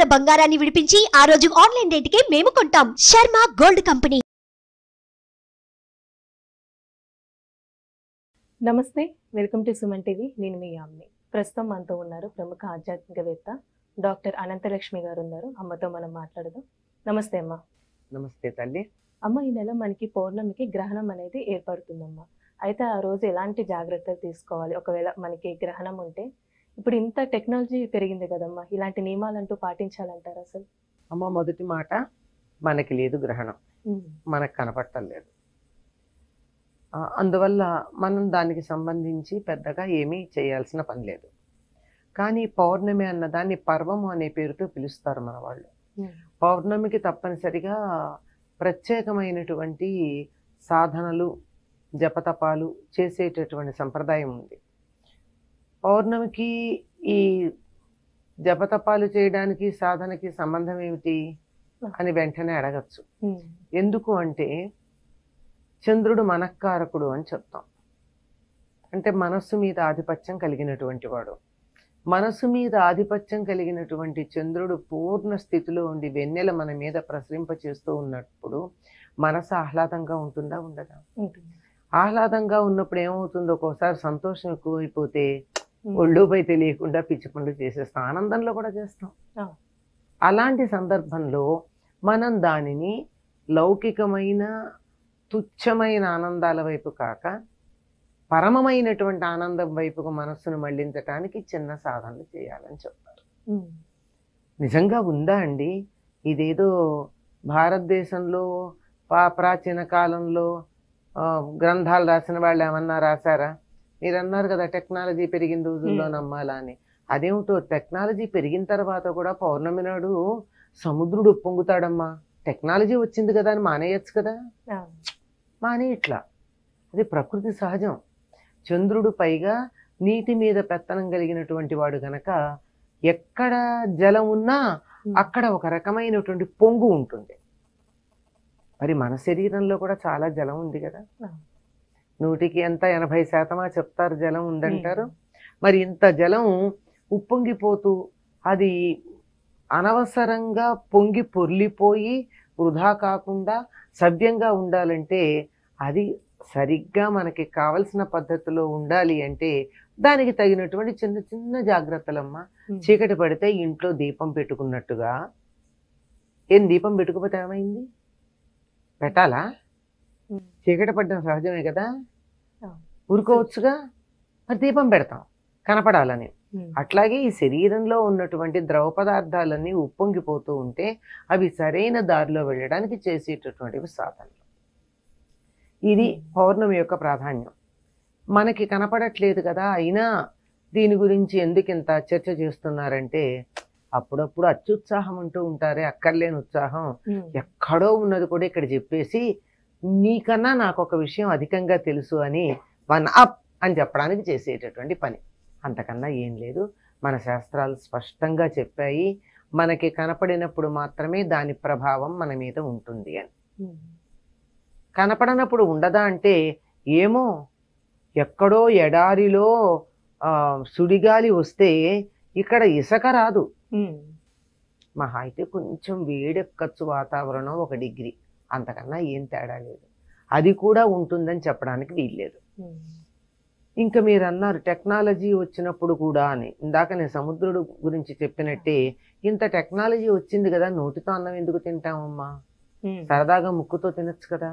ఉన్న బంగారాన్ని విడిపించి ఆ రోజు ఆన్లైన్ రేటుకే మేము కొంటాం శర్మ గోల్డ్ కంపెనీ నమస్తే వెల్కమ్ టు సుమన్ టీవీ నేను మీ యామ్ని ప్రస్తుతం మనతో ఉన్నారు ప్రముఖ ఆధ్యాత్మికవేత్త డాక్టర్ అనంతలక్ష్మి గారు ఉన్నారు అమ్మతో మనం మాట్లాడదాం నమస్తే అమ్మ నమస్తే తల్లి అమ్మ ఈ నెల మనకి పౌర్ణమికి గ్రహణం అనేది ఏర్పడుతుందమ్మా అయితే ఆ రోజు ఎలాంటి జాగ్రత్తలు తీసుకోవాలి ఒకవేళ మనకి గ్రహణం ఉంటే ఇప్పుడు ఇంత టెక్నాలజీ పెరిగింది కదమ్మా ఇలాంటి నియమాలంటూ పాటించాలంటారు అసలు అమ్మ మొదటి మాట మనకి లేదు గ్రహణం మనకు కనపడటం లేదు ఆ, అందువల్ల మనం దానికి సంబంధించి పెద్దగా ఏమీ చేయాల్సిన పని లేదు కానీ పౌర్ణమి అన్నదాన్ని పర్వము అనే పేరుతో పిలుస్తారు మన వాళ్ళు పౌర్ణమికి తప్పనిసరిగా ప్రత్యేకమైనటువంటి సాధనలు జపతపాలు చేసేటటువంటి సంప్రదాయం ఉంది పౌర్ణమికి ఈ జపతపాలు చేయడానికి సాధనకి సంబంధం ఏమిటి అని వెంటనే అడగచ్చు ఎందుకు అంటే చంద్రుడు మనఃకారకుడు అని చెప్తాం అంటే మనస్సు మీద ఆధిపత్యం కలిగినటువంటి వాడు మనస్సు మీద ఆధిపత్యం కలిగినటువంటి చంద్రుడు పూర్ణ స్థితిలో ఉండి వెన్నెల మన మీద ప్రసరింప చేస్తూ ఉన్నప్పుడు మనసు ఆహ్లాదంగా ఉంటుందా ఉండదా ఉంటుంది ఆహ్లాదంగా ఉన్నప్పుడు ఏమవుతుందో ఒక్కోసారి సంతోషం ఎక్కువైపోతే ఒళ్ళుపై తెలియకుండా పిచ్చి పనులు చేసేస్తాం ఆనందంలో కూడా చేస్తాం ఆ. అలాంటి సందర్భంలో మనం దానిని లౌకికమైన తుచ్చమైన ఆనందాల వైపు కాక పరమమైనటువంటి ఆనందం వైపుకు మనస్సును మళ్లించటానికి చిన్న సాధనలు చేయాలని చెప్తారు ఉమ్. నిజంగా ఉందా అండి ఇదేదో భారతదేశంలో పా ప్రాచీన కాలంలో ఆ, గ్రంథాలు రాసిన వాళ్ళు ఏమన్నా రాశారా మీరు అన్నారు కదా టెక్నాలజీ పెరిగిన రోజుల్లో Hmm. నమ్మాలా అని అదేమిటో టెక్నాలజీ పెరిగిన తర్వాత కూడా పౌర్ణమి నాడు సముద్రుడు పొంగుతాడమ్మా టెక్నాలజీ వచ్చింది కదా అని మానేయచ్చు కదా ఆ. మానే ఇట్లా అది ప్రకృతి సహజం చంద్రుడు పైగా నీటి మీద పెత్తనం కలిగినటువంటి వాడు గనక ఎక్కడ జలం ఉన్నా ఉమ్. అక్కడ ఒక రకమైనటువంటి పొంగు ఉంటుంది మరి మన శరీరంలో కూడా చాలా జలం ఉంది కదా ఆ. నూటికి ఎంత ఎనభై శాతమా చెప్తారు జలం ఉందంటారు మరి ఇంత జలం ఉప్పొంగిపోతూ అది అనవసరంగా పొంగి పొర్లిపోయి వృధా కాకుండా సవ్యంగా ఉండాలంటే అది సరిగ్గా మనకి కావలసిన పద్ధతిలో ఉండాలి అంటే దానికి తగినటువంటి చిన్న చిన్న జాగ్రత్తలమ్మా ఉమ్. చీకటి పడితే ఇంట్లో దీపం పెట్టుకున్నట్టుగా ఏం దీపం పెట్టుకోకపోతే ఏమైంది పెట్టాలా ఉమ్. చీకటి పడ్డం సహజమే కదా ఆ. ఊరుకోవచ్చుగా మరి దీపం పెడతాం కనపడాలని ఉమ్. అట్లాగే ఈ శరీరంలో ఉన్నటువంటి ద్రవ పదార్థాలన్నీ ఉప్పొంగిపోతూ ఉంటే అవి సరైన దారిలో వెళ్ళడానికి చేసేటటువంటివి సాధనలు ఇది పౌర్ణమి యొక్క ప్రాధాన్యం మనకి కనపడట్లేదు కదా అయినా దీని గురించి ఎందుకు ఇంత చర్చ చేస్తున్నారంటే అప్పుడప్పుడు అత్యుత్సాహం అంటూ ఉంటారే అక్కర్లేని ఉత్సాహం ఉమ్. ఎక్కడో ఉన్నది కూడా ఇక్కడ చెప్పేసి నీకన్నా నాకు ఒక విషయం అధికంగా తెలుసు అని వన్ అప్ అని చెప్పడానికి చేసేటటువంటి పని అంతకన్నా ఏం లేదు మన శాస్త్రాలు స్పష్టంగా చెప్పాయి మనకి కనపడినప్పుడు మాత్రమే దాని ప్రభావం మన మీద ఉంటుంది అని ఉమ్. కనపడనప్పుడు ఉండదా అంటే ఏమో ఎక్కడో ఎడారిలో ఆ, సుడిగాలి వస్తే ఇక్కడ ఇసుక రాదు ఉమ్. మహా అయితే కొంచెం వేడెక్కచ్చు వాతావరణం ఒక డిగ్రీ అంతకన్నా ఏం తేడా లేదు అది కూడా ఉంటుందని చెప్పడానికి వీల్లేదు ఉమ్. ఇంకా మీరు అన్నారు టెక్నాలజీ వచ్చినప్పుడు కూడా అని ఇందాక నేను సముద్రుడు గురించి చెప్పినట్టే ఇంత టెక్నాలజీ వచ్చింది కదా నోటితో అన్నం ఎందుకు తింటామమ్మా ఉమ్. సరదాగా ముక్కుతో తినచ్చు కదా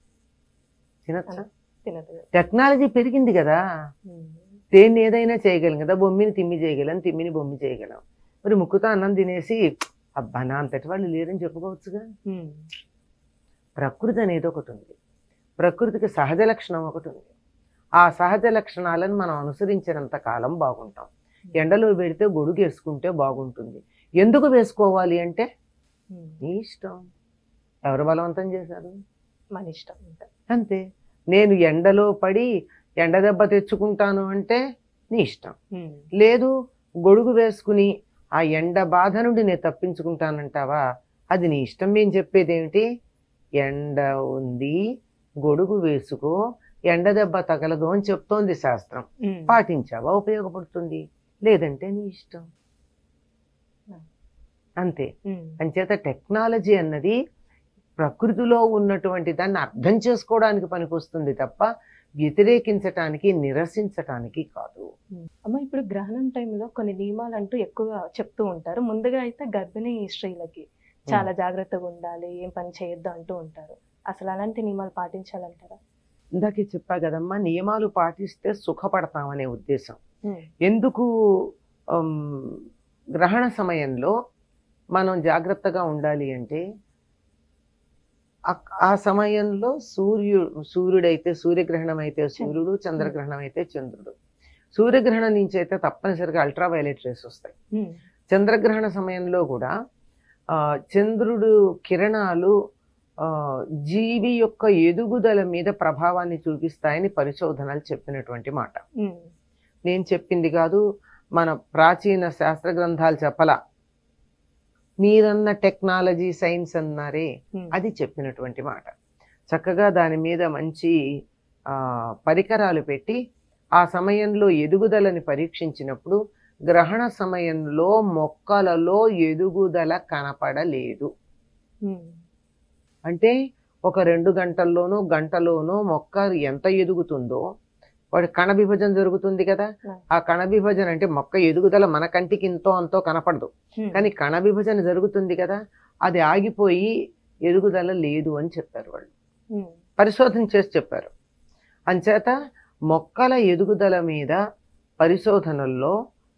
తినచ్చా తినదు టెక్నాలజీ పెరిగింది కదా ఉమ్. దేన్ని ఏదైనా చేయగలం కదా బొమ్మిని తిమ్మి చేయగలం తిమ్మిని బొమ్మి చేయగలం మరి ముక్కుతో అన్నం తినేసి అబ్బా నా అంతటి వాళ్ళు లేరని చెప్పుకోవచ్చుగా ఉమ్. ప్రకృతి అనేది ఒకటి ఉంది ప్రకృతికి సహజ లక్షణం ఒకటి ఉంది ఆ సహజ లక్షణాలను మనం అనుసరించినంత కాలం బాగుంటాం ఎండలో పెడితే గొడుగు వేసుకుంటే బాగుంటుంది ఎందుకు వేసుకోవాలి అంటే ఉమ్. నీ ఇష్టం ఎవరు బలవంతం చేశారు మన ఇష్టం ఇంకా అంతే నేను ఎండలో పడి ఎండ దెబ్బ తెచ్చుకుంటాను అంటే నీ ఇష్టం ఉమ్. లేదు గొడుగు వేసుకుని ఆ ఎండ బాధ నుండి నేను తప్పించుకుంటానంటావా అది నీ ఇష్టం మేము చెప్పేది ఏమిటి ఎండ ఉంది గొడుగు వేసుకో ఎండ దెబ్బ తగలదు అని చెప్తోంది శాస్త్రం ఉమ్. పాటించావా ఉపయోగపడుతుంది లేదంటే నీ ఇష్టం అంతే ఉమ్, అంచేత టెక్నాలజీ అన్నది ప్రకృతిలో ఉన్నటువంటి దాన్ని అర్థం చేసుకోవడానికి పనికొస్తుంది తప్ప వ్యతిరేకించటానికి నిరసించటానికి కాదు ఉమ్. అమ్మ ఇప్పుడు గ్రహణం టైంలో కొన్ని నియమాలు అంటూ ఎక్కువగా చెప్తూ ఉంటారు ముందుగా అయితే గర్భిణీ స్త్రీలకి చాలా జాగ్రత్తగా ఉండాలి ఏం పని చేయొద్దు అంటూ ఉంటారు అసలు అలాంటి నియమాలు పాటించాలంటారా ఇందాకే చెప్పా కదమ్మా నియమాలు పాటిస్తే సుఖపడతామనే ఉద్దేశం ఉమ్, ఎందుకు ఉమ్, గ్రహణ సమయంలో మనం జాగ్రత్తగా ఉండాలి అంటే ఆ- ఆ సమయంలో సూర్యుడు సూర్యుడైతే సూర్యగ్రహణం అయితే సూర్యుడు చంద్రగ్రహణం అయితే చంద్రుడు సూర్యగ్రహణం నుంచి అయితే తప్పనిసరిగా అల్ట్రా వైలెట్ రేస్ వస్తాయి ఉమ్, చంద్రగ్రహణ సమయంలో కూడా ఆ, చంద్రుడు కిరణాలు ఆ, జీవి యొక్క ఎదుగుదల మీద ప్రభావాన్ని చూపిస్తాయని పరిశోధనలు చెప్పినటువంటి మాట ఉమ్, నేను చెప్పింది కాదు మన ప్రాచీన శాస్త్ర గ్రంథాలు చెప్పలా మీరన్న టెక్నాలజీ సైన్స్ అన్నారే ఉమ్, అది చెప్పినటువంటి మాట చక్కగా దాని మీద మంచి ఆ, పరికరాలు పెట్టి ఆ సమయంలో ఎదుగుదలని పరీక్షించినప్పుడు గ్రహణ సమయంలో మొక్కలలో ఎదుగుదల కనపడలేదు ఉమ్, అంటే ఒక రెండు గంటల్లోనో గంటలోనో మొక్క ఎంత ఎదుగుతుందో వాడి కణ విభజన జరుగుతుంది కదా Yeah. ఆ కణ విభజన అంటే మొక్క ఎదుగుదల మన కంటికి ఇంతో అంతో కనపడదు ఉమ్, కానీ కణ విభజన జరుగుతుంది కదా అది ఆగిపోయి ఎదుగుదల లేదు అని చెప్పారు వాళ్ళు ఉమ్, పరిశోధన చేసి చెప్పారు అంచేత మొక్కల ఎదుగుదల మీద పరిశోధనల్లో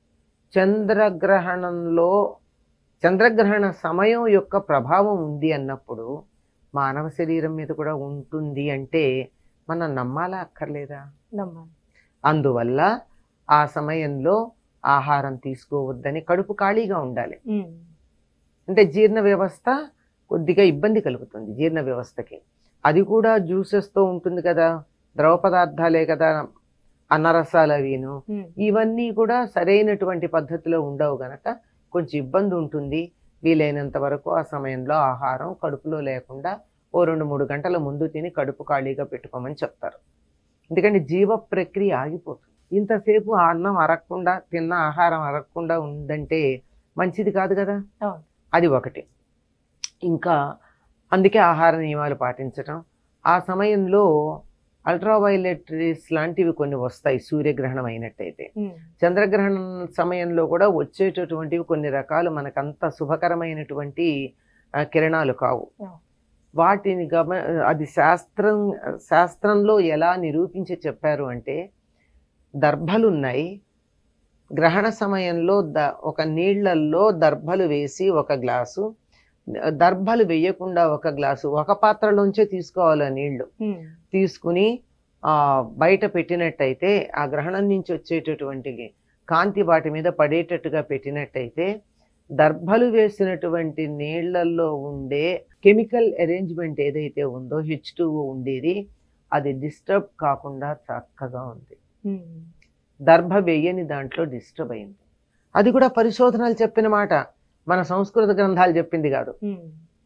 చంద్రగ్రహణంలో చంద్రగ్రహణ సమయం యొక్క ప్రభావం ఉంది అన్నప్పుడు మానవ శరీరం మీద కూడా ఉంటుంది అంటే మనం నమ్మాలా అక్కర్లేదా నమ్మాలి అందువల్ల ఆ సమయంలో ఆహారం తీసుకోవద్దని కడుపు ఖాళీగా ఉండాలి ఉమ్, అంటే జీర్ణ వ్యవస్థ కొద్దిగా ఇబ్బంది కలుగుతుంది జీర్ణ వ్యవస్థకి అది కూడా జ్యూసెస్తో ఉంటుంది కదా ద్రవ పదార్థాలే కదా అన్నరసాలు అవిను ఉమ్, ఇవన్నీ కూడా సరైనటువంటి పద్ధతిలో ఉండవు గనక కొంచెం ఇబ్బంది ఉంటుంది వీలైనంత వరకు ఆ సమయంలో ఆహారం కడుపులో లేకుండా ఓ రెండు మూడు గంటల ముందు తిని కడుపు ఖాళీగా పెట్టుకోమని చెప్తారు ఎందుకంటే జీవ ప్రక్రియ ఆగిపోతుంది ఇంతసేపు ఆ అన్నం అరగకుండా తిన్న ఆహారం అరగకుండా ఉందంటే మంచిది కాదు కదా అవును. అది ఒకటి ఇంకా అందుకే ఆహార నియమాలు పాటించటం ఆ సమయంలో అల్ట్రావైలెట్ రేస్ లాంటివి కొన్ని వస్తాయి సూర్యగ్రహణం అయినట్టయితే ఉమ్, చంద్రగ్రహణం సమయంలో కూడా వచ్చేటటువంటివి కొన్ని రకాలు మనకంత శుభకరమైనటువంటి ఆ, కిరణాలు కావు Yeah. వాటిని గమ అది శాస్త్రం శాస్త్రంలో ఎలా నిరూపించి చెప్పారు అంటే దర్భలు ఉన్నాయి గ్రహణ సమయంలో ద ఒక నీళ్లల్లో దర్భలు వేసి ఒక గ్లాసు దర్భలు వేయకుండా ఒక గ్లాసు ఒక పాత్రలోంచే తీసుకోవాలి ఆ నీళ్లు ఉమ్, తీసుకుని ఆ బయట పెట్టినట్టయితే ఆ గ్రహణం నుంచి వచ్చేటటువంటి కాంతి వాటి మీద పడేటట్టుగా పెట్టినట్టయితే దర్భలు వేసినటువంటి నీళ్లలో ఉండే కెమికల్ అరేంజ్మెంట్ ఏదైతే ఉందో హెచ్ ఉండేది అది డిస్టర్బ్ కాకుండా చక్కగా ఉంది ఉమ్, దర్భ వేయని దాంట్లో డిస్టర్బ్ అయింది అది కూడా పరిశోధనలు చెప్పిన మాట మన సంస్కృత గ్రంథాలు చెప్పింది కాదు ఉమ్,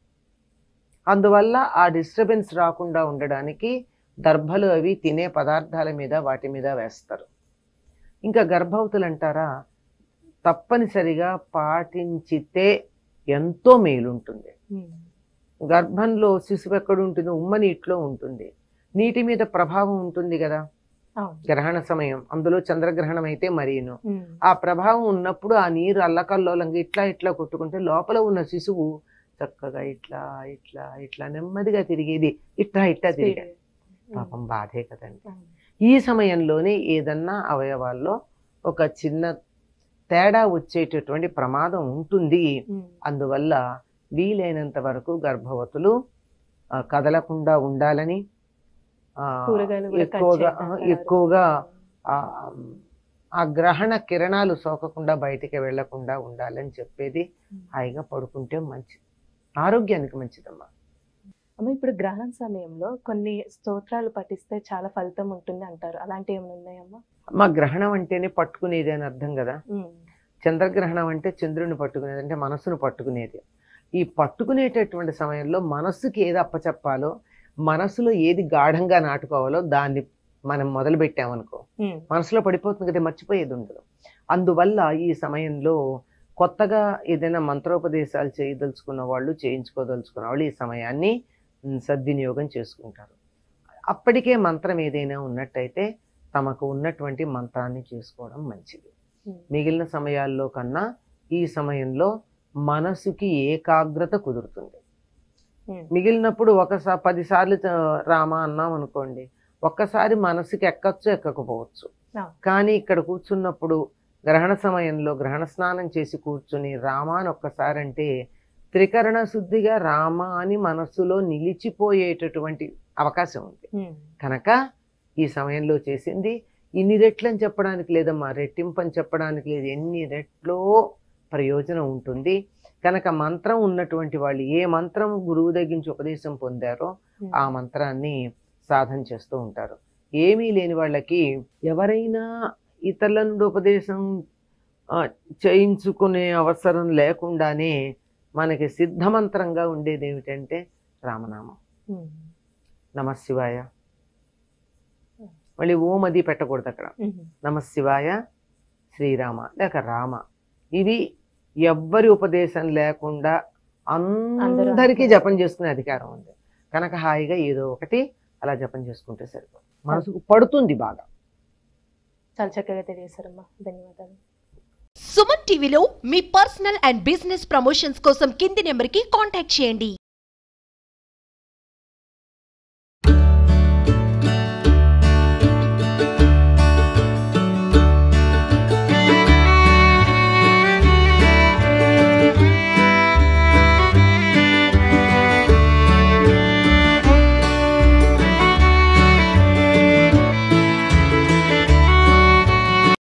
అందువల్ల ఆ డిస్టర్బెన్స్ రాకుండా ఉండడానికి దర్భలు అవి తినే పదార్థాల మీద వాటి మీద వేస్తారు ఇంకా గర్భవతులు అంటారా తప్పనిసరిగా పాటించితే ఎంతో మేలుంటుంది ఉమ్, గర్భంలో శిశువు ఎక్కడ ఉంటుంది ఉమ్మ నీటిలో ఉంటుంది నీటి మీద ప్రభావం ఉంటుంది కదా అవును గ్రహణ సమయం అందులో చంద్రగ్రహణం అయితే మరీను ఉమ్, ఆ ప్రభావం ఉన్నప్పుడు ఆ నీరు అల్లకల్లోలంగా ఇట్లా ఇట్లా కొట్టుకుంటే లోపల ఉన్న శిశువు చక్కగా ఇట్లా ఇట్లా ఇట్లా నెమ్మదిగా తిరిగేది ఇట్లా ఇట్లా తిరిగేది ఉమ్, పాపం బాధే కదండి అవును. ఈ సమయంలోనే ఏదన్నా అవయవాల్లో ఒక చిన్న తేడా వచ్చేటటువంటి ప్రమాదం ఉంటుంది ఉమ్, అందువల్ల వీలైనంత వరకు గర్భవతులు ఆ, కదలకుండా ఉండాలని ఆ, కూరగాయలు కూడా cut ఎక్కువగా ఆ, చేయొద్దంటారు. ఎక్కువగా ఆ, ఆ గ్రహణ కిరణాలు సోకకుండా బయటికి వెళ్లకుండా ఉండాలని చెప్పేది ఉమ్. హాయిగా పడుకుంటే మంచిది ఆరోగ్యానికి మంచిదమ్మా అమ్మ ఇప్పుడు గ్రహణం సమయంలో కొన్ని స్తోత్రాలు పఠిస్తే చాలా ఫలితం ఉంటుంది అంటారు అలాంటి ఏమైనా ఉన్నాయమ్మా మా గ్రహణం అంటేనే పట్టుకునేది అని అర్థం కదా ఉమ్, చంద్రగ్రహణం అంటే చంద్రుని పట్టుకునేది అంటే మనస్సును పట్టుకునేది ఈ పట్టుకునేటటువంటి సమయంలో మనస్సుకి ఏది అప్పచెప్పాలో మనస్సులో ఏది గాఢంగా నాటుకోవాలో దాన్ని మనం మొదలు పెట్టామనుకో ఉమ్, మనసులో పడిపోతుంది కదా మర్చిపోయేది ఉండదు అందువల్ల ఈ సమయంలో కొత్తగా ఏదైనా మంత్రోపదేశాలు చేయదలుచుకున్న వాళ్ళు చేయించుకోదలుచుకున్న వాళ్ళు ఈ సమయాన్ని ఉమ్, సద్వినియోగం చేసుకుంటారు అప్పటికే మంత్రం ఏదైనా ఉన్నట్టయితే తమకు ఉన్నటువంటి మంత్రాన్ని చేసుకోవడం మంచిది ఉమ్. మిగిలిన సమయాల్లో కన్నా ఈ సమయంలో మనసుకి ఏకాగ్రత కుదురుతుంది ఉమ్. మిగిలినప్పుడు ఒకసారి పదిసార్లు చ- రామ అన్నాం అనుకోండి ఒక్కసారి మనసుకి ఎక్కచ్చు ఎక్కకపోవచ్చు ఆ. కానీ ఇక్కడ కూర్చున్నప్పుడు గ్రహణ సమయంలో గ్రహణ స్నానం చేసి కూర్చుని రామ అని ఒక్కసారి అంటే త్రికరణ శుద్ధిగా రామ అని మనస్సులో నిలిచిపోయేటటువంటి అవకాశం ఉంది ఉమ్. కనుక ఈ సమయంలో చేసింది ఇన్ని రెట్లని చెప్పడానికి లేదమ్మా రెట్టింపని చెప్పడానికి లేదు ఎన్ని రెట్లో ప్రయోజనం ఉంటుంది కనుక మంత్రం ఉన్నటువంటి వాళ్ళు ఏ మంత్రం గురువు దగ్గర నుంచి ఉపదేశం పొందారో ఉమ్. ఆ మంత్రాన్ని సాధన చేస్తూ ఉంటారు ఏమీ లేని వాళ్ళకి ఎవరైనా ఇతరుల నుండి ఉపదేశం ఆ, చేయించుకునే అవసరం లేకుండానే మనకి సిద్ధమంత్రంగా ఉండేది ఏమిటంటే రామనామం ఉమ్. నమ శివాయ మళ్ళీ ఓం అది పెట్టకూడదు అక్కడ ఉమ్. నమ శివాయ శ్రీరామ లేక రామ ఇవి ఎవ్వరి ఉపదేశం లేకుండా అందరికీ జపం చేసుకునే అధికారం ఉంది కనుక హాయిగా ఏదో ఒకటి అలా జపం చేసుకుంటే సరిపోతుంది మనసుకు పడుతుంది బాగా చాలా చక్కగా తెలియజేశారమ్మా ధన్యవాదాలు సుమన్ టీవీలో మీ పర్సనల్ అండ్ బిజినెస్ ప్రమోషన్స్ కోసం కింది నెంబర్కి కాంటాక్ట్ చేయండి